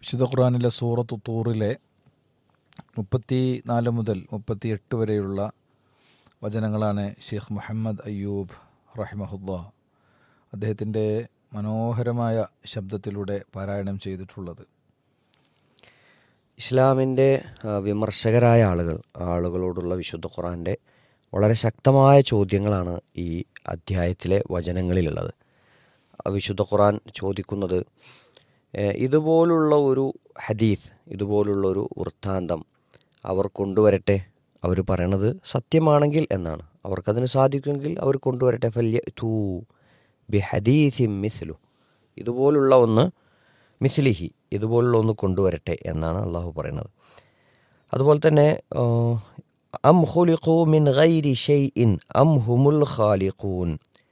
വിശുദ്ധ ഖുർആാനിലെ സൂറത്ത് തൂറിലെ മുപ്പത്തി നാല് മുതൽ മുപ്പത്തി എട്ട് വരെയുള്ള വചനങ്ങളാണ് ഷെയ്ഖ് മുഹമ്മദ് അയ്യൂബ് റഹിമഹുല്ല അദ്ദേഹത്തിൻ്റെ മനോഹരമായ ശബ്ദത്തിലൂടെ പാരായണം ചെയ്തിട്ടുള്ളത് ഇസ്ലാമിൻ്റെ ആ, വിമർശകരായ ആളുകൾ ആളുകളോടുള്ള വിശുദ്ധ ഖുറാൻ്റെ വളരെ ശക്തമായ ചോദ്യങ്ങളാണ് ഈ അധ്യായത്തിലെ വചനങ്ങളിലുള്ളത് ആ വിശുദ്ധ ഖുറാൻ ചോദിക്കുന്നത് ഏ, ഇതുപോലുള്ള ഒരു ഹദീസ് ഇതുപോലുള്ള ഒരു വൃത്താന്തം അവർ കൊണ്ടുവരട്ടെ അവർ പറയണത് സത്യമാണെങ്കിൽ എന്നാണ് അവർക്കതിന് സാധിക്കുമെങ്കിൽ അവർ കൊണ്ടുവരട്ടെ ഫല്യ തൂ ബി ഹദീസി മിസ്ലു ഇതുപോലുള്ള ഒന്ന് മിസ്ലിഹി ഇതുപോലുള്ള ഒന്ന് കൊണ്ടുവരട്ടെ എന്നാണ് അള്ളാഹു പറയുന്നത് അതുപോലെ തന്നെ ആ, അം ഹുലിഖു മിൻ ഗൈരി ഷെയ്ഇൻ അം ഹുമുൽ ഖാലിഖൂൻ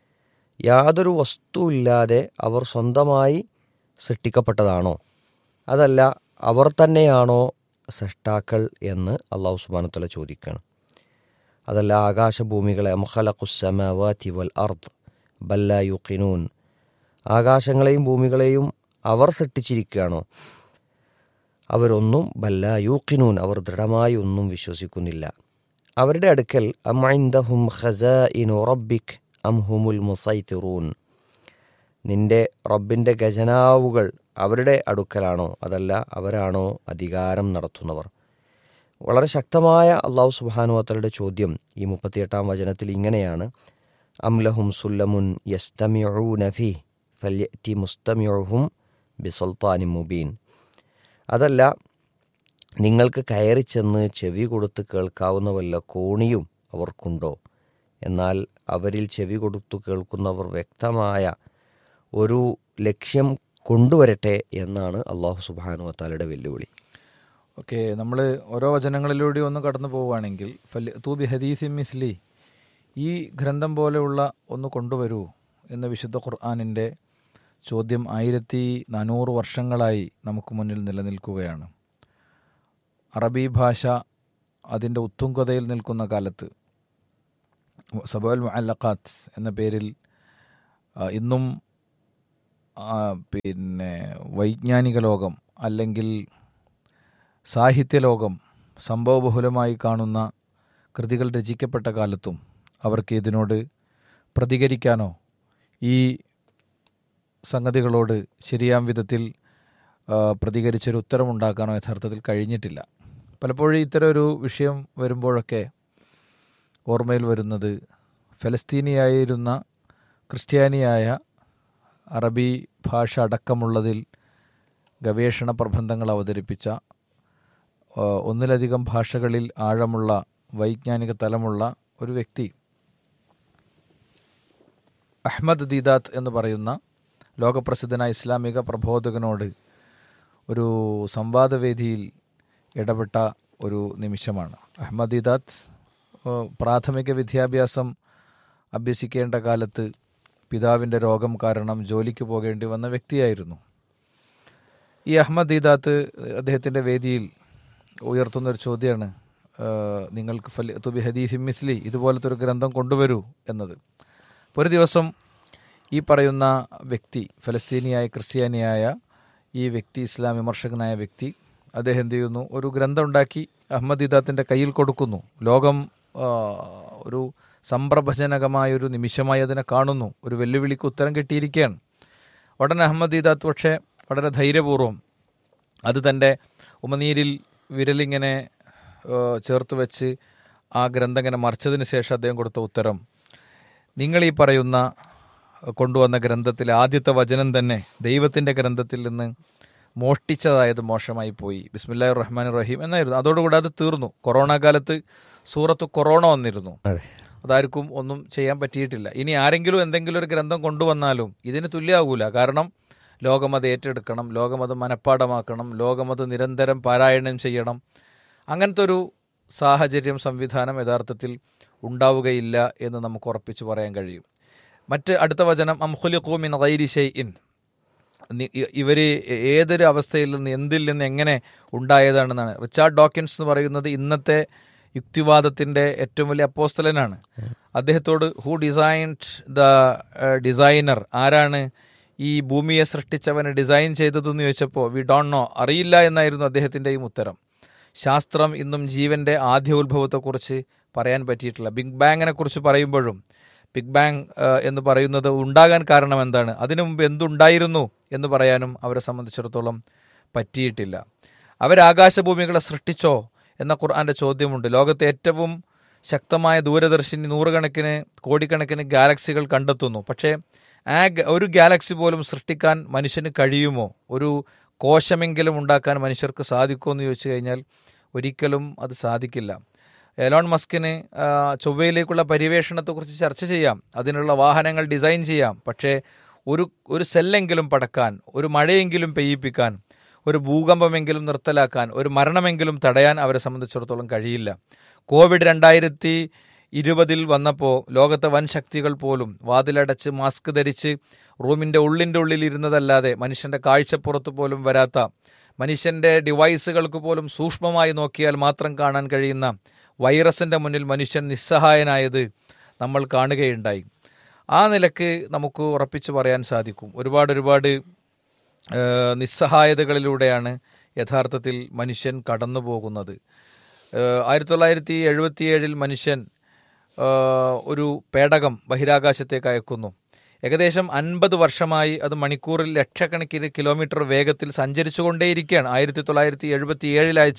യാതൊരു വസ്തുവില്ലാതെ അവർ സ്വന്തമായി സൃഷ്ടിക്കപ്പെട്ടതാണോ അതല്ല അവർ തന്നെയാണോ സൃഷ്ടാക്കൾ എന്ന് അള്ളാഹു സുബാനത്തല ചോദിക്കുകയാണ് അതല്ല ആകാശഭൂമികളെ അംഖലഖുസമാവാതി വൽ അർദ് ബല്ല യുഖിനൂൻ ആകാശങ്ങളെയും ഭൂമികളെയും അവർ സൃഷ്ടിച്ചിരിക്കുകയാണോ അവരൊന്നും ബല്ല യൂക്കിനൂൻ അവർ ദൃഢമായി ഒന്നും വിശ്വസിക്കുന്നില്ല അവരുടെ അടുക്കൽ അമൈന്ദഹും ഖസ ഇൻ റബ്ബിക് അം ഹുമുൽ മുസൈത്തിറൂൻ നിന്റെ റബ്ബിൻ്റെ ഖജനാവുകൾ അവരുടെ അടുക്കലാണോ അതല്ല അവരാണോ അധികാരം നടത്തുന്നവർ വളരെ ശക്തമായ അള്ളാഹു സുബാനുവത്തരുടെ ചോദ്യം ഈ മുപ്പത്തിയെട്ടാം വചനത്തിൽ ഇങ്ങനെയാണ് അംലഹും സുല്ലമുൻ യസ്തമിഉ നഫി ഫല്യത്തി മുസ്തമിഉഹും ബിസുൽത്താനി മുബീൻ അതല്ല നിങ്ങൾക്ക് കയറി ചെന്ന് ചെവി കൊടുത്ത് കേൾക്കാവുന്ന വല്ല കോണിയും അവർക്കുണ്ടോ എന്നാൽ അവരിൽ ചെവി കൊടുത്തു കേൾക്കുന്നവർ വ്യക്തമായ ഒരു ലക്ഷ്യം കൊണ്ടുവരട്ടെ എന്നാണ് അള്ളാഹു സുബാനു വത്താലയുടെ വെല്ലുവിളി ഓക്കെ നമ്മൾ ഓരോ വചനങ്ങളിലൂടെ ഒന്ന് കടന്നു പോവുകയാണെങ്കിൽ ഫല് തൂബി ഹദീസി മിസ്ലി ഈ ഗ്രന്ഥം പോലെയുള്ള ഒന്ന് കൊണ്ടുവരൂ എന്ന വിശുദ്ധ ഖുർആാനിൻ്റെ ചോദ്യം ആയിരത്തി നാനൂറ് വർഷങ്ങളായി നമുക്ക് മുന്നിൽ നിലനിൽക്കുകയാണ് അറബി ഭാഷ അതിൻ്റെ ഉത്തുംഗതയിൽ നിൽക്കുന്ന കാലത്ത് സബൽ മുഅല്ലഖാത്ത് എന്ന പേരിൽ ആ, ഇന്നും ആ, പിന്നെ വൈജ്ഞാനിക ലോകം അല്ലെങ്കിൽ സാഹിത്യലോകം സംഭവബഹുലമായി കാണുന്ന കൃതികൾ രചിക്കപ്പെട്ട കാലത്തും അവർക്ക് ഇതിനോട് പ്രതികരിക്കാനോ ഈ സംഗതികളോട് ശരിയാം വിധത്തിൽ ആ, പ്രതികരിച്ചൊരു ഉത്തരമുണ്ടാക്കാനോ യഥാർത്ഥത്തിൽ കഴിഞ്ഞിട്ടില്ല പലപ്പോഴും ഇത്തരം ഒരു വിഷയം വരുമ്പോഴൊക്കെ ഓർമ്മയിൽ വരുന്നത് ഫലസ്തീനിയായിരുന്ന ക്രിസ്ത്യാനിയായ അറബി ഭാഷ അടക്കമുള്ളതിൽ ഗവേഷണ പ്രബന്ധങ്ങൾ അവതരിപ്പിച്ച ആ, ഒന്നിലധികം ഭാഷകളിൽ ആഴമുള്ള വൈജ്ഞാനിക തലമുള്ള ഒരു വ്യക്തി അഹ്മദ് ദീദാത്ത് എന്ന് പറയുന്ന ലോകപ്രസിദ്ധനായ ഇസ്ലാമിക പ്രബോധകനോട് ഒരു സംവാദവേദിയിൽ ഇടപെട്ട ഒരു നിമിഷമാണ് അഹ്മദ് ദീദാത്ത് ഏഹ്, പ്രാഥമിക വിദ്യാഭ്യാസം അഭ്യസിക്കേണ്ട കാലത്ത് പിതാവിൻ്റെ രോഗം കാരണം ജോലിക്ക് പോകേണ്ടി വന്ന വ്യക്തിയായിരുന്നു ഈ അഹമ്മദ് ദീദാത്ത് അദ്ദേഹത്തിൻ്റെ വേദിയിൽ ഉയർത്തുന്ന ഒരു ചോദ്യമാണ് ഏഹ്, നിങ്ങൾക്ക് ഫലി തുബി ഹദീസ് മിസ്ലി ഇതുപോലത്തെ ഒരു ഗ്രന്ഥം കൊണ്ടുവരൂ എന്നത് അപ്പോൾ ഒരു ദിവസം ഈ പറയുന്ന വ്യക്തി ഫലസ്തീനിയായ ക്രിസ്ത്യാനിയായ ഈ വ്യക്തി ഇസ്ലാം വിമർശകനായ വ്യക്തി അദ്ദേഹം എന്ത് ചെയ്യുന്നു ഒരു ഗ്രന്ഥം ഉണ്ടാക്കി അഹമ്മദ് ദീദാത്തിൻ്റെ കയ്യിൽ കൊടുക്കുന്നു ലോകം ആ, ഒരു സംപ്രഭജനകമായ ഒരു നിമിഷമായി അതിനെ കാണുന്നു ഒരു വെല്ലുവിളിക്ക് ഉത്തരം കിട്ടിയിരിക്കുകയാണ് ഉടനെ അഹമ്മദ് ദീദാത്ത് പക്ഷേ വളരെ ധൈര്യപൂർവ്വം അത് തൻ്റെ ഉമനീരിൽ വിരലിങ്ങനെ ഏഹ്, ചേർത്ത് വെച്ച് ആ ഗ്രന്ഥം ഇങ്ങനെ മറിച്ചതിന് ശേഷം അദ്ദേഹം കൊടുത്ത ഉത്തരം നിങ്ങൾ ഈ പറയുന്ന കൊണ്ടുവന്ന ഗ്രന്ഥത്തിലെ ആദ്യത്തെ വചനം തന്നെ ദൈവത്തിൻ്റെ ഗ്രന്ഥത്തിൽ നിന്ന് മോഷ്ടിച്ചതായത് മോശമായി പോയി ബിസ്മില്ലാഹി റഹ്മാൻ റഹീം എന്നായിരുന്നു അതോടുകൂടി അത് തീർന്നു കൊറോണ കാലത്ത് സൂറത്ത് കൊറോണ വന്നിരുന്നു അതെ അതാർക്കും ഒന്നും ചെയ്യാൻ പറ്റിയിട്ടില്ല ഇനി ആരെങ്കിലും എന്തെങ്കിലും ഒരു ഗ്രന്ഥം കൊണ്ടുവന്നാലും ഇതിന് തുല്യമാകൂല കാരണം ലോകം അത് ഏറ്റെടുക്കണം ലോകം അത് മനഃപ്പാടമാക്കണം ലോകം അത് നിരന്തരം പാരായണം ചെയ്യണം അങ്ങനത്തെ ഒരു സാഹചര്യം സംവിധാനം യഥാർത്ഥത്തിൽ ഉണ്ടാവുകയില്ല എന്ന് നമുക്ക് ഉറപ്പിച്ചു പറയാൻ കഴിയും മറ്റ് അടുത്ത വചനം അംഹുലിഖു മിൻ ഗൈരി ഷൈഇൻ നി- ഇ- ഇവര് ഏതൊരു അവസ്ഥയിൽ നിന്ന് എന്തിൽ നിന്ന് എങ്ങനെ ഉണ്ടായതാണെന്നാണ് റിച്ചാർഡ് ഡോക്കിൻസ് എന്ന് പറയുന്നത് ഇന്നത്തെ യുക്തിവാദത്തിന്റെ ഏറ്റവും വലിയ അപ്പോസ്തലനാണ് അദ്ദേഹത്തോട് ഹു ഡിസൈൻഡ് ദ ഡിസൈനർ ആരാണ് ഈ ഭൂമിയെ സൃഷ്ടിച്ചവനെ ഡിസൈൻ ചെയ്തതെന്ന് ചോദിച്ചപ്പോൾ വി ഡോണ്ട് നോ അറിയില്ല എന്നായിരുന്നു അദ്ദേഹത്തിൻ്റെയും ഉത്തരം ശാസ്ത്രം ഇന്നും ജീവൻ്റെ ആദ്യ ഉത്ഭവത്തെക്കുറിച്ച് പറയാൻ പറ്റിയിട്ടില്ല ബിഗ് ബാങ്ങിനെ കുറിച്ച് പറയുമ്പോഴും ബിഗ് ബാങ് ഏഹ്, എന്ന് പറയുന്നത് ഉണ്ടാകാൻ കാരണം എന്താണ് അതിനു മുമ്പ് എന്തുണ്ടായിരുന്നു എന്ന് പറയാനും അവരെ സംബന്ധിച്ചിടത്തോളം പറ്റിയിട്ടില്ല അവരാകാശഭൂമികളെ സൃഷ്ടിച്ചോ എന്ന ഖുർആന്റെ ചോദ്യമുണ്ട് ലോകത്തെ ഏറ്റവും ശക്തമായ ദൂരദർശിനി നൂറുകണക്കിന് കോടിക്കണക്കിന് ഗാലക്സികൾ കണ്ടെത്തുന്നു പക്ഷേ ആ ഗ- ഒരു ഗാലക്സി പോലും സൃഷ്ടിക്കാൻ മനുഷ്യന് കഴിയുമോ ഒരു കോശമെങ്കിലും ഉണ്ടാക്കാൻ മനുഷ്യർക്ക് സാധിക്കുമോ എന്ന് ചോദിച്ചു കഴിഞ്ഞാൽ ഒരിക്കലും അത് സാധിക്കില്ല എലോൺ മസ്കിന് ആ, ചൊവ്വയിലേക്കുള്ള പര്യവേഷണത്തെക്കുറിച്ച് ചർച്ച ചെയ്യാം അതിനുള്ള വാഹനങ്ങൾ ഡിസൈൻ ചെയ്യാം പക്ഷേ ഒരു ഒരു സെല്ലെങ്കിലും പടക്കാൻ ഒരു മഴയെങ്കിലും പെയ്യിപ്പിക്കാൻ ഒരു ഭൂകമ്പമെങ്കിലും നിർത്തലാക്കാൻ ഒരു മരണമെങ്കിലും തടയാൻ അവരെ സംബന്ധിച്ചിടത്തോളം കഴിയില്ല കോവിഡ് രണ്ടായിരത്തി ഇരുപതിൽ വന്നപ്പോൾ ലോകത്തെ വൻ ശക്തികൾ പോലും വാതിലടച്ച് മാസ്ക് ധരിച്ച് റൂമിൻ്റെ ഉള്ളിൻ്റെ ഉള്ളിൽ ഇരുന്നതല്ലാതെ മനുഷ്യൻ്റെ കാഴ്ചപ്പുറത്ത് പോലും വരാത്ത മനുഷ്യൻ്റെ ഡിവൈസുകൾക്ക് പോലും സൂക്ഷ്മമായി നോക്കിയാൽ മാത്രം കാണാൻ കഴിയുന്ന വൈറസിൻ്റെ മുന്നിൽ മനുഷ്യൻ നിസ്സഹായനായത് നമ്മൾ കാണുകയുണ്ടായി ആ നിലക്ക് നമുക്ക് ഉറപ്പിച്ചു പറയാൻ സാധിക്കും ഒരുപാട് ഒരുപാട് ഏഹ് നിസ്സഹായതകളിലൂടെയാണ് യഥാർത്ഥത്തിൽ മനുഷ്യൻ കടന്നു പോകുന്നത് ഏഹ് ആയിരത്തി തൊള്ളായിരത്തി എഴുപത്തിയേഴിൽ മനുഷ്യൻ ഏഹ് ഒരു പേടകം ബഹിരാകാശത്തേക്ക് അയക്കുന്നു ഏകദേശം അൻപത് വർഷമായി അത് മണിക്കൂറിൽ ലക്ഷക്കണക്കിന് കിലോമീറ്റർ വേഗത്തിൽ സഞ്ചരിച്ചുകൊണ്ടേയിരിക്കുകയാണ് ആയിരത്തി തൊള്ളായിരത്തി എഴുപത്തി ഏഴിൽ അയച്ച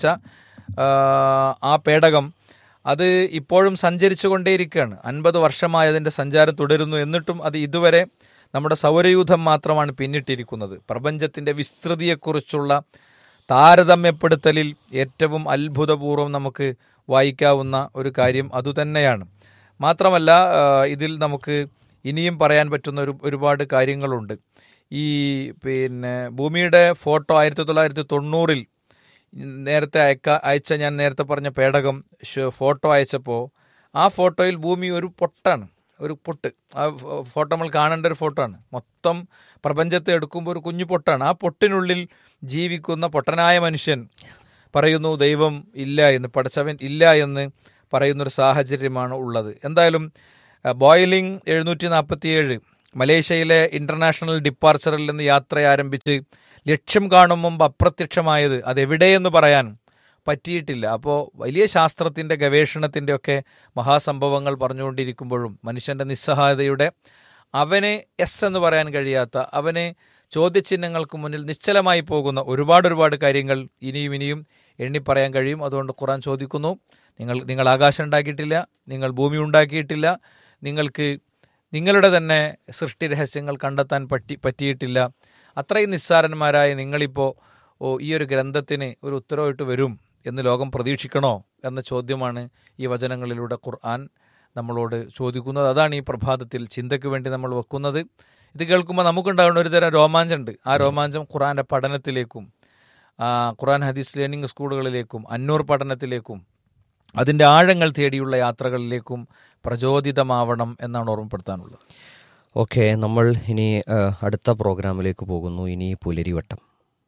ആഹ് ആ പേടകം അത് ഇപ്പോഴും സഞ്ചരിച്ചുകൊണ്ടേയിരിക്കുകയാണ് അൻപത് വർഷമായി അതിൻ്റെ സഞ്ചാരം തുടരുന്നു എന്നിട്ടും അത് ഇതുവരെ നമ്മുടെ സൗരയൂഥം മാത്രമാണ് പിന്നിട്ടിരിക്കുന്നത് പ്രപഞ്ചത്തിൻ്റെ വിസ്തൃതിയെക്കുറിച്ചുള്ള താരതമ്യപ്പെടുത്തലിൽ ഏറ്റവും അത്ഭുതപൂർവ്വം നമുക്ക് വായിക്കാവുന്ന ഒരു കാര്യം അതുതന്നെയാണ് മാത്രമല്ല ആ, ഇതിൽ നമുക്ക് ഇനിയും പറയാൻ പറ്റുന്ന ഒരു ഒരുപാട് കാര്യങ്ങളുണ്ട് ഈ പിന്നെ ഭൂമിയുടെ ഫോട്ടോ ആയിരത്തി തൊള്ളായിരത്തി തൊണ്ണൂറിൽ നേരത്തെ അയക്ക അയച്ച ഞാൻ നേരത്തെ പറഞ്ഞ പേടകം ഷ് ഫോട്ടോ അയച്ചപ്പോൾ ആ ഫോട്ടോയിൽ ഭൂമി ഒരു പൊട്ടാണ് ഒരു പൊട്ട് ആ ഫോ- ഫോട്ടോ നമ്മൾ കാണേണ്ട ഒരു ഫോട്ടോ ആണ് മൊത്തം പ്രപഞ്ചത്തെ എടുക്കുമ്പോൾ ഒരു കുഞ്ഞു പൊട്ടാണ് ആ പൊട്ടിനുള്ളിൽ ജീവിക്കുന്ന പൊട്ടനായ മനുഷ്യൻ പറയുന്നു ദൈവം ഇല്ല എന്ന് പടച്ചവൻ ഇല്ല എന്ന് പറയുന്നൊരു സാഹചര്യമാണ് ഉള്ളത് എന്തായാലും ബോയിലിംഗ് എഴുന്നൂറ്റി നാൽപ്പത്തിയേഴ് മലേഷ്യയിലെ ഇന്റർനാഷണൽ ഡിപ്പാർച്ചറിൽ നിന്ന് യാത്ര ആരംഭിച്ച് ലക്ഷ്യം കാണും മുമ്പ് അപ്രത്യക്ഷമായത് അതെവിടെയെന്ന് പറയാൻ പറ്റിയിട്ടില്ല അപ്പോൾ വലിയ ശാസ്ത്രത്തിൻ്റെ ഗവേഷണത്തിൻ്റെ ഒക്കെ മഹാസംഭവങ്ങൾ പറഞ്ഞുകൊണ്ടിരിക്കുമ്പോഴും മനുഷ്യൻ്റെ നിസ്സഹായതയുടെ അവന് എസ് എന്ന് പറയാൻ കഴിയാത്ത അവന് ചോദ്യചിഹ്നങ്ങൾക്ക് മുന്നിൽ നിശ്ചലമായി പോകുന്ന ഒരുപാട് ഒരുപാട് കാര്യങ്ങൾ ഇനിയും ഇനിയും എണ്ണി പറയാൻ കഴിയും അതുകൊണ്ട് ഖുറാൻ ചോദിക്കുന്നു നിങ്ങൾ നിങ്ങൾ ആകാശം ഉണ്ടാക്കിയിട്ടില്ല നിങ്ങൾ ഭൂമി ഉണ്ടാക്കിയിട്ടില്ല നിങ്ങൾക്ക് നിങ്ങളുടെ തന്നെ സൃഷ്ടി രഹസ്യങ്ങൾ കണ്ടെത്താൻ പറ്റി പറ്റിയിട്ടില്ല അത്രയും നിസ്സാരന്മാരായ നിങ്ങളിപ്പോൾ ഓ ഈ ഒരു ഗ്രന്ഥത്തിന് ഒരു ഉത്തരവായിട്ട് വരും എന്ന് ലോകം പ്രതീക്ഷിക്കണോ എന്ന ചോദ്യമാണ് ഈ വചനങ്ങളിലൂടെ ഖുർആൻ നമ്മളോട് ചോദിക്കുന്നത് അതാണ് ഈ പ്രഭാതത്തിൽ ചിന്തയ്ക്ക് വേണ്ടി നമ്മൾ വെക്കുന്നത് ഇത് കേൾക്കുമ്പോൾ നമുക്കുണ്ടാകുന്ന ഒരു തരം രോമാഞ്ചമുണ്ട് ആ രോമാഞ്ചം ഖുർആൻ്റെ പഠനത്തിലേക്കും ആ, ഖുർആൻ ഹദീസ് ലേണിംഗ് സ്കൂളുകളിലേക്കും അന്നൂർ പഠനത്തിലേക്കും അതിൻ്റെ ആഴങ്ങൾ തേടിയുള്ള യാത്രകളിലേക്കും പ്രചോദിതമാവണം എന്നാണ് ഓർമ്മപ്പെടുത്താനുള്ളത് ഓക്കെ നമ്മൾ ഇനി ആ, അടുത്ത പ്രോഗ്രാമിലേക്ക് പോകുന്നു ഇനി പുലരിവട്ടം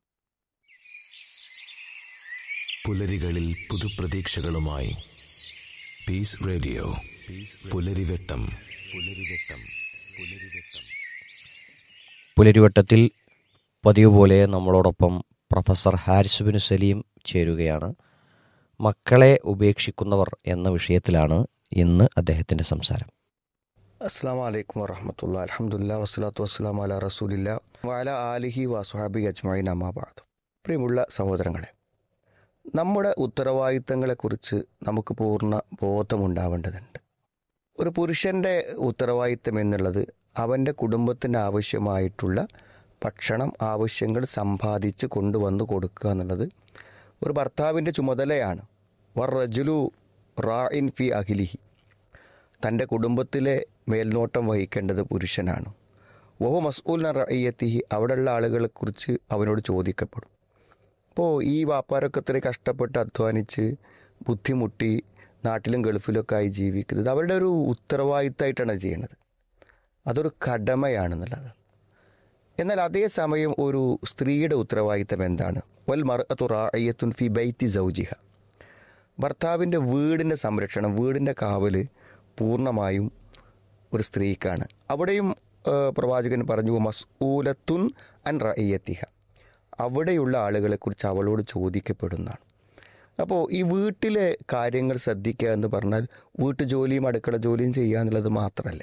പുലരികളിൽ പുതുപ്രതീക്ഷകളുമായി പീസ് റേഡിയോ പുലരിവെട്ടം പുലരിവെട്ടം പുലരിവെട്ടം പുലരിവട്ടത്തിൽ പതിവ് പോലെ നമ്മളോടൊപ്പം പ്രൊഫസർ ഹാരിസ് ബിൻ സലീം ചേരുകയാണ് മക്കളെ ഉപേക്ഷിക്കുന്നവർ എന്ന വിഷയത്തിലാണ് ഇന്ന് അദ്ദേഹത്തിൻ്റെ സംസാരം അസ്സാം വലൈക്കും വറഹമത്തുള്ള അലഹമുല്ല വസ്സലാത്തു വസ്സലാം അല റസൂലില്ല വാല ആലിഹി വസുഹാബി അജ്മൈൻ അമ്മാബാദ് പ്രിയമുള്ള സഹോദരങ്ങളെ നമ്മുടെ ഉത്തരവാദിത്തങ്ങളെക്കുറിച്ച് നമുക്ക് പൂർണ്ണ ബോധമുണ്ടാവേണ്ടതുണ്ട് ഒരു പുരുഷൻ്റെ ഉത്തരവാദിത്തം എന്നുള്ളത് അവൻ്റെ കുടുംബത്തിന് ആവശ്യമായിട്ടുള്ള ഭക്ഷണം ആവശ്യങ്ങൾ സമ്പാദിച്ച് കൊണ്ടുവന്ന് കൊടുക്കുക എന്നുള്ളത് ഒരു ഭർത്താവിൻ്റെ ചുമതലയാണ് വർ റജുലു റാഇൻ ഫി അഖിലിഹി തൻ്റെ കുടുംബത്തിലെ മേൽനോട്ടം വഹിക്കേണ്ടത് പുരുഷനാണ് ഓഹോ മസ്ഊൽ റയ്യത്തിഹി അവിടെയുള്ള ആളുകളെക്കുറിച്ച് അവനോട് ചോദിക്കപ്പെടും അപ്പോൾ ഈ വ്യാപാരമൊക്കെ ഇത്രയും കഷ്ടപ്പെട്ട് അധ്വാനിച്ച് ബുദ്ധിമുട്ടി നാട്ടിലും ഗൾഫിലൊക്കെ ആയി ജീവിക്കുന്നത് അവരുടെ ഒരു ഉത്തരവാദിത്തമായിട്ടാണ് അത് ചെയ്യണത് അതൊരു കടമയാണെന്നുള്ളത് എന്നാൽ അതേസമയം ഒരു സ്ത്രീയുടെ ഉത്തരവാദിത്തം എന്താണ് വൽ മർ റായത്തുൻ ഫി ബൈത്തി സൗജിഹ ഭർത്താവിൻ്റെ വീടിൻ്റെ സംരക്ഷണം വീടിൻ്റെ കാവല് പൂർണ്ണമായും ഒരു സ്ത്രീക്കാണ് അവിടെയും ഏഹ്, പ്രവാചകൻ പറഞ്ഞു മസ്ഊലത്തുൻ അൻ റയ്യത്തിഹ അവിടെയുള്ള ആളുകളെക്കുറിച്ച് അവളോട് ചോദിക്കപ്പെടുന്നതാണ് അപ്പോൾ ഈ വീട്ടിലെ കാര്യങ്ങൾ ശ്രദ്ധിക്കുക എന്ന് പറഞ്ഞാൽ വീട്ടു ജോലിയും അടുക്കള ജോലിയും ചെയ്യുക എന്നുള്ളത് മാത്രമല്ല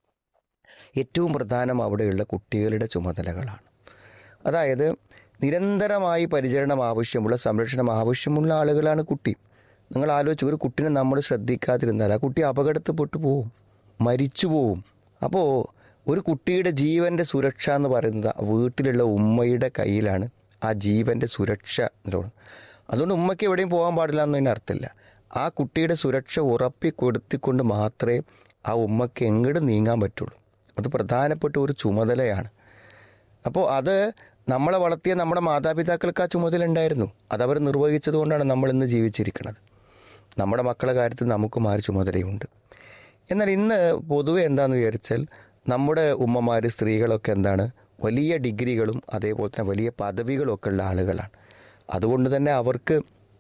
ഏറ്റവും പ്രധാനം അവിടെയുള്ള കുട്ടികളുടെ ചുമതലകളാണ് അതായത് നിരന്തരമായി പരിചരണം ആവശ്യമുള്ള സംരക്ഷണം ആവശ്യമുള്ള ആളുകളാണ് കുട്ടി നിങ്ങൾ ആലോചിച്ച് ഒരു കുട്ടിനെ നമ്മൾ ശ്രദ്ധിക്കാതിരുന്നാൽ ആ കുട്ടി അപകടത്തിൽപ്പെട്ടു പോവും മരിച്ചു പോവും അപ്പോൾ ഒരു കുട്ടിയുടെ ജീവൻ്റെ സുരക്ഷ എന്ന് പറയുന്നത് ആ വീട്ടിലുള്ള ഉമ്മയുടെ കയ്യിലാണ് ആ ജീവൻ്റെ സുരക്ഷ എന്നുള്ളത് അതുകൊണ്ട് ഉമ്മയ്ക്ക് എവിടെയും പോകാൻ പാടില്ല എന്നതിന് അർത്ഥമില്ല ആ കുട്ടിയുടെ സുരക്ഷ ഉറപ്പി കൊടുത്തിക്കൊണ്ട് മാത്രമേ ആ ഉമ്മയ്ക്ക് എങ്ങോട്ട് നീങ്ങാൻ പറ്റുള്ളൂ അത് പ്രധാനപ്പെട്ട ഒരു ചുമതലയാണ് അപ്പോൾ അത് നമ്മളെ വളർത്തിയ നമ്മുടെ മാതാപിതാക്കൾക്ക് ആ ചുമതല ഉണ്ടായിരുന്നു അതവർ നിർവഹിച്ചത് കൊണ്ടാണ് നമ്മൾ ഇന്ന് ജീവിച്ചിരിക്കുന്നത് നമ്മുടെ മക്കളെ കാര്യത്തിൽ നമുക്കും ആ ഒരു ചുമതലയുണ്ട് എന്നാൽ ഇന്ന് പൊതുവെ എന്താണെന്ന് വിചാരിച്ചാൽ നമ്മുടെ ഉമ്മമാർ സ്ത്രീകളൊക്കെ എന്താണ് വലിയ ഡിഗ്രികളും അതേപോലെ തന്നെ വലിയ പദവികളും ഒക്കെ ഉള്ള ആളുകളാണ് അതുകൊണ്ട് തന്നെ അവർക്ക്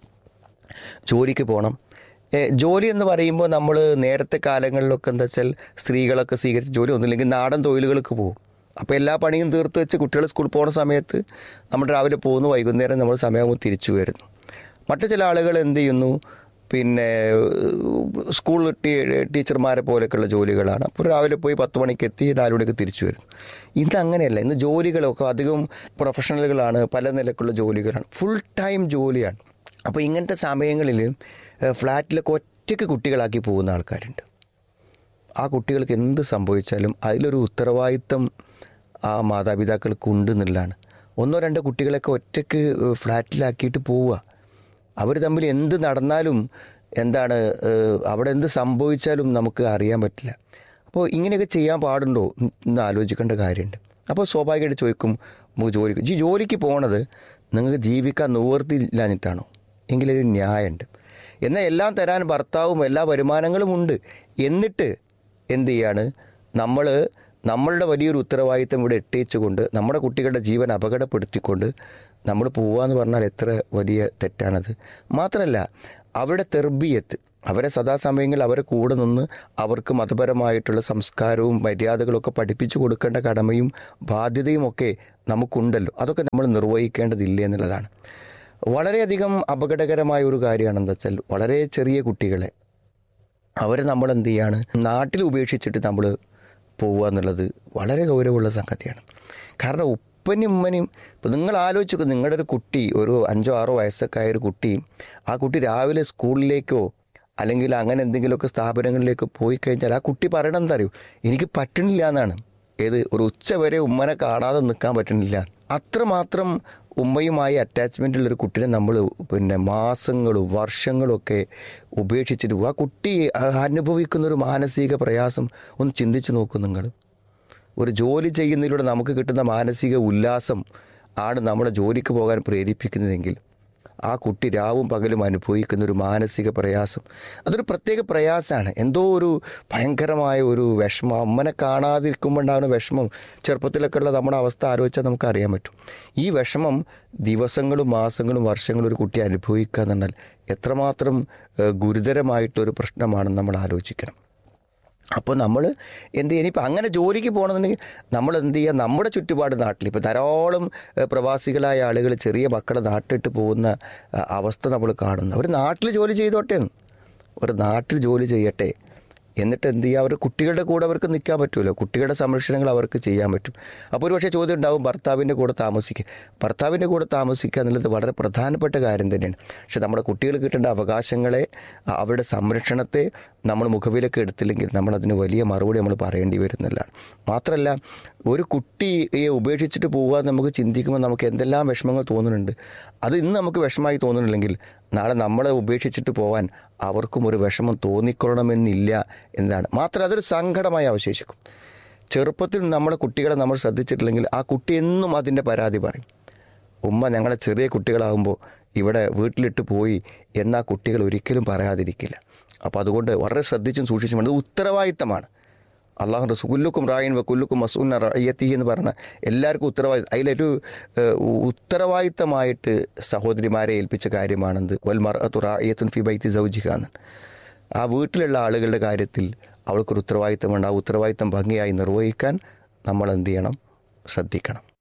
ജോലിക്ക് പോകണം ഏ, ജോലി എന്ന് പറയുമ്പോൾ നമ്മൾ നേരത്തെ കാലങ്ങളിലൊക്കെ എന്താ വെച്ചാൽ സ്ത്രീകളൊക്കെ സ്വീകരിച്ച ജോലി ഒന്നുമില്ലെങ്കിൽ നാടൻ തൊഴിലുകൾക്ക് പോകും അപ്പോൾ എല്ലാ പണിയും തീർത്ത് വെച്ച് കുട്ടികൾ സ്കൂളിൽ പോകുന്ന സമയത്ത് നമ്മൾ രാവിലെ പോകുന്നു വൈകുന്നേരം നമ്മൾ സമയമാകുമ്പോൾ തിരിച്ചു വരുന്നു മറ്റു ചില ആളുകൾ എന്ത് ചെയ്യുന്നു പിന്നെ സ്കൂൾ ടീ ടീച്ചർമാരെ പോലെയൊക്കെയുള്ള ജോലികളാണ് അപ്പോൾ രാവിലെ പോയി പത്ത് മണിക്ക് എത്തി നാല് മണിക്ക് തിരിച്ചു വരുന്നു ഇന്ന് അങ്ങനെയല്ല ഇന്ന് ജോലികളൊക്കെ അധികം പ്രൊഫഷണലുകളാണ് പല നിലക്കുള്ള ജോലികളാണ് ഫുൾ ടൈം ജോലിയാണ് അപ്പോൾ ഇങ്ങനത്തെ സമയങ്ങളിൽ ഏഹ്, ഫ്ലാറ്റിലൊക്കെ ഒറ്റയ്ക്ക് കുട്ടികളാക്കി പോകുന്ന ആൾക്കാരുണ്ട് ആ കുട്ടികൾക്ക് എന്ത് സംഭവിച്ചാലും അതിലൊരു ഉത്തരവാദിത്തം ആ മാതാപിതാക്കൾക്ക് ഉണ്ട് എന്നുള്ളതാണ് ഒന്നോ രണ്ടോ കുട്ടികളൊക്കെ ഒറ്റയ്ക്ക് ഏഹ്, ഫ്ലാറ്റിലാക്കിയിട്ട് പോവുക അവർ തമ്മിൽ എന്ത് നടന്നാലും എന്താണ് ഏഹ്, അവിടെ എന്ത് സംഭവിച്ചാലും നമുക്ക് അറിയാൻ പറ്റില്ല അപ്പോൾ ഇങ്ങനെയൊക്കെ ചെയ്യാൻ പാടുണ്ടോ എന്ന് എന്ന് ആലോചിക്കേണ്ട കാര്യമുണ്ട് അപ്പോൾ സ്വാഭാവികമായിട്ട് ചോദിക്കും നമുക്ക് ജോലിക്ക് ജി ജോലിക്ക് പോണത് നിങ്ങൾക്ക് ജീവിക്കാൻ നിവർത്തിയില്ലാഞ്ഞിട്ടാണോ എങ്കിലൊരു ന്യായമുണ്ട് എന്നാൽ എല്ലാം തരാൻ ഭർത്താവും എല്ലാ വരുമാനങ്ങളും ഉണ്ട് എന്നിട്ട് എന്ത് ചെയ്യാണ് നമ്മൾ നമ്മളുടെ വലിയൊരു ഉത്തരവാദിത്തം ഇവിടെ ഇട്ടേച്ചുകൊണ്ട് നമ്മുടെ കുട്ടികളുടെ ജീവൻ അപകടപ്പെടുത്തിക്കൊണ്ട് നമ്മൾ പോവാന്ന് പറഞ്ഞാൽ എത്ര വലിയ തെറ്റാണത് മാത്രമല്ല അവരുടെ തെർബിയത്ത് അവരെ സദാസമയങ്ങളിൽ അവരെ കൂടെ നിന്ന് അവർക്ക് മതപരമായിട്ടുള്ള സംസ്കാരവും മര്യാദകളൊക്കെ പഠിപ്പിച്ചു കൊടുക്കേണ്ട കടമയും ബാധ്യതയും ഒക്കെ നമുക്കുണ്ടല്ലോ അതൊക്കെ നമ്മൾ നിർവഹിക്കേണ്ടതില്ല എന്നുള്ളതാണ് വളരെയധികം അപകടകരമായ ഒരു കാര്യമാണ് എന്താ വെച്ചാൽ വളരെ ചെറിയ കുട്ടികളെ അവരെ നമ്മൾ എന്ത് ചെയ്യാണ് നാട്ടിൽ ഉപേക്ഷിച്ചിട്ട് നമ്മൾ പോവുക എന്നുള്ളത് വളരെ ഗൗരവമുള്ള സംഗതിയാണ് കാരണം ഉപ്പനും ഉമ്മനും ഇപ്പം നിങ്ങൾ ആലോചിച്ചു നോക്ക്, നിങ്ങളുടെ ഒരു കുട്ടി ഒരു അഞ്ചോ ആറോ വയസ്സൊക്കെ ആയ ഒരു കുട്ടി ആ കുട്ടി രാവിലെ സ്കൂളിലേക്കോ അല്ലെങ്കിൽ അങ്ങനെ എന്തെങ്കിലുമൊക്കെ സ്ഥാപനങ്ങളിലേക്ക് പോയി കഴിഞ്ഞാൽ ആ കുട്ടി പറയണം എന്താ അറിയോ എനിക്ക് പറ്റണില്ല എന്നാണ് ഏത് ഒരു ഉച്ച വരെ ഉമ്മനെ കാണാതെ നിൽക്കാൻ പറ്റണില്ല അത്രമാത്രം ഉമ്മയുമായി അറ്റാച്ച്മെൻ്റ് ഉള്ളൊരു കുട്ടിനെ നമ്മൾ പിന്നെ മാസങ്ങളും വർഷങ്ങളും ഒക്കെ ഉപേക്ഷിച്ചിട്ട് പോകും. ആ കുട്ടി അനുഭവിക്കുന്ന ഒരു മാനസിക പ്രയാസം ഒന്ന് ചിന്തിച്ച് നോക്കൂ നിങ്ങൾ ഒരു ജോലി ചെയ്യുന്നതിലൂടെ നമുക്ക് കിട്ടുന്ന മാനസിക ഉല്ലാസം ആണ് നമ്മളെ ജോലിക്ക് പോകാൻ പ്രേരിപ്പിക്കുന്നതെങ്കിൽ ആ കുട്ടി രാവും പകലും അനുഭവിക്കുന്ന ഒരു മാനസിക പ്രയാസം അതൊരു പ്രത്യേക പ്രയാസമാണ് എന്തോ ഒരു ഭയങ്കരമായ ഒരു വിഷമം അമ്മനെ കാണാതിരിക്കുമ്പോൾ ഉണ്ടാകുന്ന വിഷമം ചെറുപ്പത്തിലൊക്കെ ഉള്ള നമ്മുടെ അവസ്ഥ ആലോചിച്ചാൽ നമുക്ക് അറിയാൻ പറ്റും ഈ വിഷമം ദിവസങ്ങളും മാസങ്ങളും വർഷങ്ങളും ഒരു കുട്ടി അനുഭവിക്കുക എന്ന് പറഞ്ഞാൽ എത്രമാത്രം ഏഹ്, ഗുരുതരമായിട്ടൊരു പ്രശ്നമാണെന്ന് നമ്മൾ ആലോചിക്കണം അപ്പോൾ നമ്മൾ എന്ത് ചെയ്യുക ഇനിയിപ്പോൾ അങ്ങനെ ജോലിക്ക് പോകണമെന്നുണ്ടെങ്കിൽ നമ്മൾ എന്ത് ചെയ്യുക നമ്മുടെ ചുറ്റുപാട് നാട്ടിൽ ഇപ്പോൾ ധാരാളം ഏഹ്, പ്രവാസികളായ ആളുകൾ ചെറിയ മക്കളെ നാട്ടിട്ട് പോകുന്ന അഹ്, അവസ്ഥ നമ്മൾ കാണുന്നു അവർ നാട്ടിൽ ജോലി ചെയ്തോട്ടെ എന്ന്. ഒരു നാട്ടിൽ ജോലി ചെയ്യട്ടെ എന്നിട്ട് എന്ത് ചെയ്യുക അവർ കുട്ടികളുടെ കൂടെ അവർക്ക് നിൽക്കാൻ പറ്റുമല്ലോ കുട്ടികളുടെ സംരക്ഷണങ്ങൾ അവർക്ക് ചെയ്യാൻ പറ്റും അപ്പോൾ ഒരു പക്ഷേ ചോദ്യം ഉണ്ടാവും ഭർത്താവിൻ്റെ കൂടെ താമസിക്കുക ഭർത്താവിൻ്റെ കൂടെ താമസിക്കുക എന്നുള്ളത് വളരെ പ്രധാനപ്പെട്ട കാര്യം തന്നെയാണ് പക്ഷെ നമ്മുടെ കുട്ടികൾ കിട്ടേണ്ട അവകാശങ്ങളെ അ- അവരുടെ സംരക്ഷണത്തെ നമ്മൾ മുഖവിലൊക്കെ എടുത്തില്ലെങ്കിൽ നമ്മൾ അതിന് വലിയ മറുപടി നമ്മൾ പറയേണ്ടി വരുന്നില്ല മാത്രമല്ല ഒരു കുട്ടിയെ ഉപേക്ഷിച്ചിട്ട് പോകുക എന്ന് നമുക്ക് ചിന്തിക്കുമ്പോൾ നമുക്ക് എന്തെല്ലാം വിഷമങ്ങൾ തോന്നുന്നുണ്ട് അത് ഇന്ന് നമുക്ക് വിഷമമായി തോന്നുന്നില്ലെങ്കിൽ നാളെ നമ്മളെ ഉപേക്ഷിച്ചിട്ട് പോകാൻ അവർക്കും ഒരു വിഷമം തോന്നിക്കൊള്ളണമെന്നില്ല എന്നതാണ് മാത്രമല്ല അതൊരു സങ്കടമായി അവശേഷിക്കും ചെറുപ്പത്തിൽ നമ്മുടെ കുട്ടികളെ നമ്മൾ ശ്രദ്ധിച്ചിട്ടില്ലെങ്കിൽ ആ കുട്ടി എന്നും അതിൻ്റെ പരാതി പറയും ഉമ്മ ഞങ്ങളെ ചെറിയ കുട്ടികളാകുമ്പോൾ ഇവിടെ വീട്ടിലിട്ട് പോയി എന്നാ കുട്ടികൾ ഒരിക്കലും പറയാതിരിക്കില്ല അപ്പോൾ അതുകൊണ്ട് വളരെ ശ്രദ്ധിച്ചും സൂക്ഷിച്ചും വേണം ഇത് ഉത്തരവാദിത്തമാണ് അള്ളാഹു റസൂ കുല്ലുക്കും റായിൻ വ കുല്ലുക്കും മസൂന്ന റയ്യത്തി എന്ന് പറഞ്ഞ എല്ലാവർക്കും ഉത്തരവാദിത്തം അതിലൊരു ഏഹ്, ഉത്തരവാദിത്തമായിട്ട് സഹോദരിമാരെ ഏൽപ്പിച്ച കാര്യമാണെന്ത് വൽ മർ റായത്തുൻ ഫി ബൈത്തി സൗജിക എന്ന് ആ വീട്ടിലുള്ള ആളുകളുടെ കാര്യത്തിൽ അവൾക്കൊരു ഉത്തരവാദിത്തമുണ്ട് ആ ഉത്തരവാദിത്തം ഭംഗിയായി നിർവഹിക്കാൻ നമ്മൾ എന്ത് ചെയ്യണം ശ്രദ്ധിക്കണം